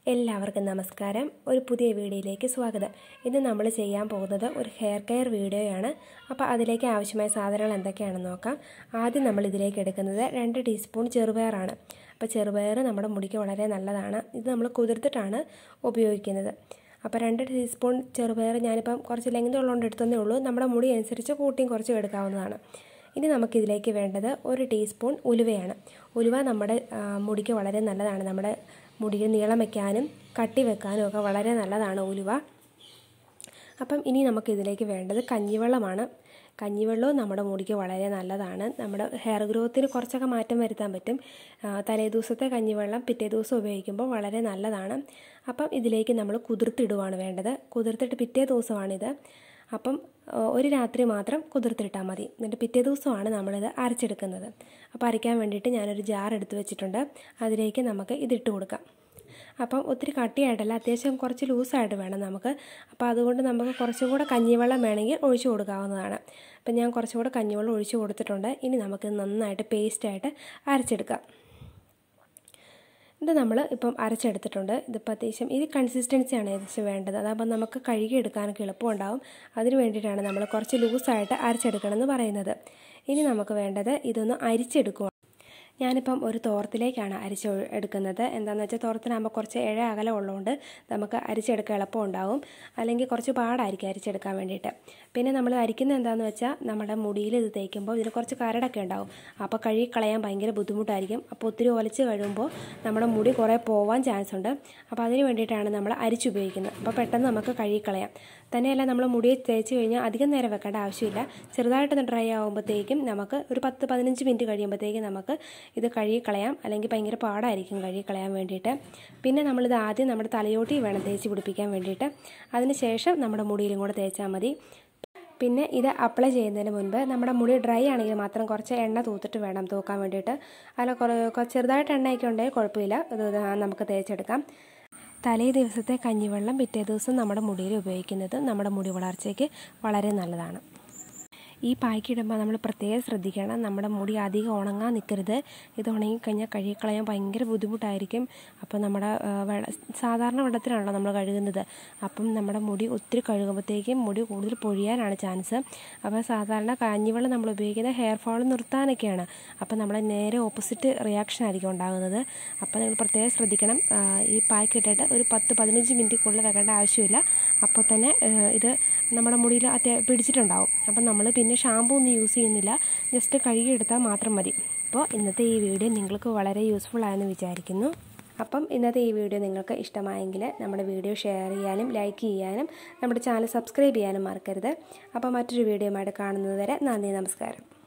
എല്ലാവർക്കും നമസ്കാരം ഒരു പുതിയ വീഡിയോയിലേക്ക് സ്വാഗതം ഇന്ന് നമ്മൾ ചെയ്യാൻ പോകുന്നത് ഒരു ഹെയർ കെയർ വീഡിയോയാണ് അപ്പോൾ അതിലേക്ക് ആവശ്യമായ സാധനങ്ങൾ എന്തൊക്കെയാണെന്ന് നോക്കാം ആദ്യം നമ്മൾ ഇതിലേക്ക് എടുക്കുന്നത് രണ്ട് ടീസ്പൂൺ ചെറുപയറാണ് അപ്പോൾ ചെറുപയർ നമ്മുടെ മുടിക്ക് വളരെ നല്ലതാണ് ഇത് നമ്മൾ കുതിർത്തിട്ടാണ് ഉപയോഗിക്കുന്നത് അപ്പോൾ രണ്ട് ടീസ്പൂൺ ചെറുപയർ ഞാനിപ്പം കുറച്ച് ലെങ്ത് ഉള്ളതുകൊണ്ട് എടുത്തതേ ഉള്ളൂ നമ്മുടെ മുടി അനുസരിച്ച് കൂട്ടിയും കുറച്ചും എടുക്കാവുന്നതാണ് ഇനി നമുക്കിതിലേക്ക് വേണ്ടത് ഒരു ടീസ്പൂൺ ഉലുവയാണ് ഉലുവ നമ്മുടെ മുടിക്ക് വളരെ നല്ലതാണ് നമ്മുടെ മുടിയിൽ നീളം വയ്ക്കാനും കട്ടി വെക്കാനും ഒക്കെ വളരെ നല്ലതാണ് ഉലുവ അപ്പം ഇനി നമുക്കിതിലേക്ക് വേണ്ടത് കഞ്ഞിവെള്ളമാണ് കഞ്ഞിവെള്ളവും നമ്മുടെ മുടിക്ക് വളരെ നല്ലതാണ് നമ്മുടെ ഹെയർ ഗ്രോത്തിന് കുറച്ചൊക്കെ മാറ്റം വരുത്താൻ പറ്റും തലേ ദിവസത്തെ കഞ്ഞിവെള്ളം പിറ്റേ ദിവസം ഉപയോഗിക്കുമ്പോൾ വളരെ നല്ലതാണ് അപ്പം ഇതിലേക്ക് നമ്മൾ കുതിർത്തിടുവാണ് വേണ്ടത് കുതിർത്തിട്ട് പിറ്റേ ദിവസമാണിത് അപ്പം ഒരു രാത്രി മാത്രം കുതിർത്തിട്ടാൽ മതി എന്നിട്ട് പിറ്റേ ദിവസമാണ് നമ്മളിത് അരച്ചെടുക്കുന്നത് അപ്പോൾ അരയ്ക്കാൻ വേണ്ടിയിട്ട് ഞാനൊരു ജാർ എടുത്ത് വെച്ചിട്ടുണ്ട് അതിലേക്ക് നമുക്ക് ഇതിട്ട് കൊടുക്കാം അപ്പം ഒത്തിരി കട്ടിയായിട്ടല്ല അത്യാവശ്യം കുറച്ച് ലൂസായിട്ട് വേണം നമുക്ക് അപ്പോൾ അതുകൊണ്ട് നമുക്ക് കുറച്ചും കൂടെ കഞ്ഞിവെള്ളം വേണമെങ്കിൽ ഒഴിച്ചു കൊടുക്കാവുന്നതാണ് അപ്പം ഞാൻ കുറച്ചും കൂടെ കഞ്ഞിവെള്ളം ഒഴിച്ചു കൊടുത്തിട്ടുണ്ട് ഇനി നമുക്ക് നന്നായിട്ട് പേസ്റ്റായിട്ട് അരച്ചെടുക്കാം ഇത് നമ്മൾ ഇപ്പം അരച്ചെടുത്തിട്ടുണ്ട് ഇതിപ്പോൾ അത്യാവശ്യം ഇത് കൺസിസ്റ്റൻസിയാണ് ഏകദേശം വേണ്ടത് അതാകുമ്പോൾ നമുക്ക് കഴുകിയെടുക്കാനൊക്കെ എളുപ്പമുണ്ടാവും അതിന് വേണ്ടിയിട്ടാണ് നമ്മൾ കുറച്ച് ലൂസായിട്ട് അരച്ചെടുക്കണം എന്ന് പറയുന്നത് ഇനി നമുക്ക് വേണ്ടത് ഇതൊന്ന് അരിച്ചെടുക്കുക ഞാനിപ്പം ഒരു തോർത്തിലേക്കാണ് അരിച്ച് എടുക്കുന്നത് എന്താണെന്ന് വെച്ചാൽ തോർത്തിനാകുമ്പോൾ കുറച്ച് ഇഴ അകലം ഉള്ളതുകൊണ്ട് നമുക്ക് അരിച്ചെടുക്കാൻ എളുപ്പം ഉണ്ടാവും അല്ലെങ്കിൽ കുറച്ച് പാടായിരിക്കും അരിച്ചെടുക്കാൻ വേണ്ടിയിട്ട് പിന്നെ നമ്മൾ അരിക്കുന്നത് എന്താണെന്ന് വെച്ചാൽ നമ്മുടെ മുടിയിൽ ഇത് തേക്കുമ്പോൾ ഇതിന് കുറച്ച് കരടൊക്കെ ഉണ്ടാവും അപ്പോൾ കഴുകി കളയാൻ ഭയങ്കര ബുദ്ധിമുട്ടായിരിക്കും അപ്പോൾ ഒത്തിരി ഒലച്ച് കഴിയുമ്പോൾ നമ്മുടെ മുടി കുറേ പോവാൻ ചാൻസ് ഉണ്ട് അപ്പോൾ അതിന് വേണ്ടിയിട്ടാണ് നമ്മൾ അരിച്ചുപയോഗിക്കുന്നത് അപ്പോൾ പെട്ടെന്ന് നമുക്ക് കഴുകി കളയാം തന്നെയല്ല നമ്മൾ മുടിയെ തേച്ച് കഴിഞ്ഞാൽ അധികം നേരം വെക്കേണ്ട ആവശ്യമില്ല ചെറുതായിട്ടൊന്ന് ഡ്രൈ ആകുമ്പോഴത്തേക്കും നമുക്ക് ഒരു പത്ത് പതിനഞ്ച് മിനിറ്റ് കഴിയുമ്പോഴത്തേക്കും നമുക്ക് ഇത് കഴുകി കളയാം അല്ലെങ്കിൽ ഭയങ്കര പാടായിരിക്കും കഴുകി കളയാൻ വേണ്ടിയിട്ട് പിന്നെ നമ്മളിത് ആദ്യം നമ്മുടെ തലയോട്ടി വേണം തേച്ച് പിടിപ്പിക്കാൻ വേണ്ടിയിട്ട് അതിന് ശേഷം നമ്മുടെ മുടിയിലും കൂടെ തേച്ചാൽ മതി പിന്നെ ഇത് അപ്ലൈ ചെയ്യുന്നതിന് മുൻപ് നമ്മുടെ മുടി ഡ്രൈ ആണെങ്കിൽ മാത്രം കുറച്ച് എണ്ണ തൂത്തിട്ട് വേണം തൂക്കാൻ വേണ്ടിയിട്ട് അല്ല ചെറുതായിട്ട് എണ്ണയൊക്കെ ഉണ്ടെങ്കിൽ കുഴപ്പമില്ല ഇത് നമുക്ക് തേച്ചെടുക്കാം തലേ ദിവസത്തെ കഞ്ഞിവെള്ളം പിറ്റേ ദിവസം നമ്മുടെ മുടിയിൽ ഉപയോഗിക്കുന്നത് നമ്മുടെ മുടി വളർച്ചയ്ക്ക് വളരെ നല്ലതാണ് ഈ പായ്ക്കിടുമ്പോൾ നമ്മൾ പ്രത്യേകം ശ്രദ്ധിക്കണം നമ്മുടെ മുടി അധികം ഉണങ്ങാൻ നിൽക്കരുത് ഇത് ഉണങ്ങിക്കഴിഞ്ഞാൽ കഴുകിക്കളയാൻ ഭയങ്കര ബുദ്ധിമുട്ടായിരിക്കും അപ്പോൾ നമ്മുടെ സാധാരണ വെള്ളത്തിലാണല്ലോ നമ്മൾ കഴുകുന്നത് അപ്പം നമ്മുടെ മുടി ഒത്തിരി കഴുകുമ്പോഴത്തേക്കും മുടി കൂടുതൽ പൊഴിയാനാണ് ചാൻസ് അപ്പോൾ സാധാരണ കഞ്ഞിവെള്ളം നമ്മൾ ഉപയോഗിക്കുന്നത് ഹെയർ ഫോൾ നിർത്താനൊക്കെയാണ് അപ്പോൾ നമ്മൾ നേരെ ഓപ്പോസിറ്റ് റിയാക്ഷൻ ആയിരിക്കും ഉണ്ടാകുന്നത് അപ്പോൾ നിങ്ങൾ പ്രത്യേകം ശ്രദ്ധിക്കണം ഈ പായ്ക്ക് ഇട്ടിട്ട് ഒരു പത്ത് പതിനഞ്ച് മിനിറ്റ് കൂടുതൽ വെക്കേണ്ട ആവശ്യമില്ല അപ്പോൾ തന്നെ ഇത് നമ്മുടെ മുടിയിൽ അത്യാ പിടിച്ചിട്ടുണ്ടാവും അപ്പം നമ്മൾ പിന്നെ ഷാമ്പൂ ഒന്നും യൂസ് ചെയ്യുന്നില്ല ജസ്റ്റ് കഴുകിയെടുത്താൽ മാത്രം മതി അപ്പോൾ ഇന്നത്തെ ഈ വീഡിയോ നിങ്ങൾക്ക് വളരെ യൂസ്ഫുൾ ആയെന്ന് വിചാരിക്കുന്നു അപ്പം ഇന്നത്തെ ഈ വീഡിയോ നിങ്ങൾക്ക് ഇഷ്ടമായെങ്കിൽ നമ്മുടെ വീഡിയോ ഷെയർ ചെയ്യാനും ലൈക്ക് ചെയ്യാനും നമ്മുടെ ചാനൽ സബ്സ്ക്രൈബ് ചെയ്യാനും മറക്കരുത് അപ്പോൾ മറ്റൊരു വീഡിയോ ആയിട്ട് കാണുന്നത് വരെ നന്ദി നമസ്കാരം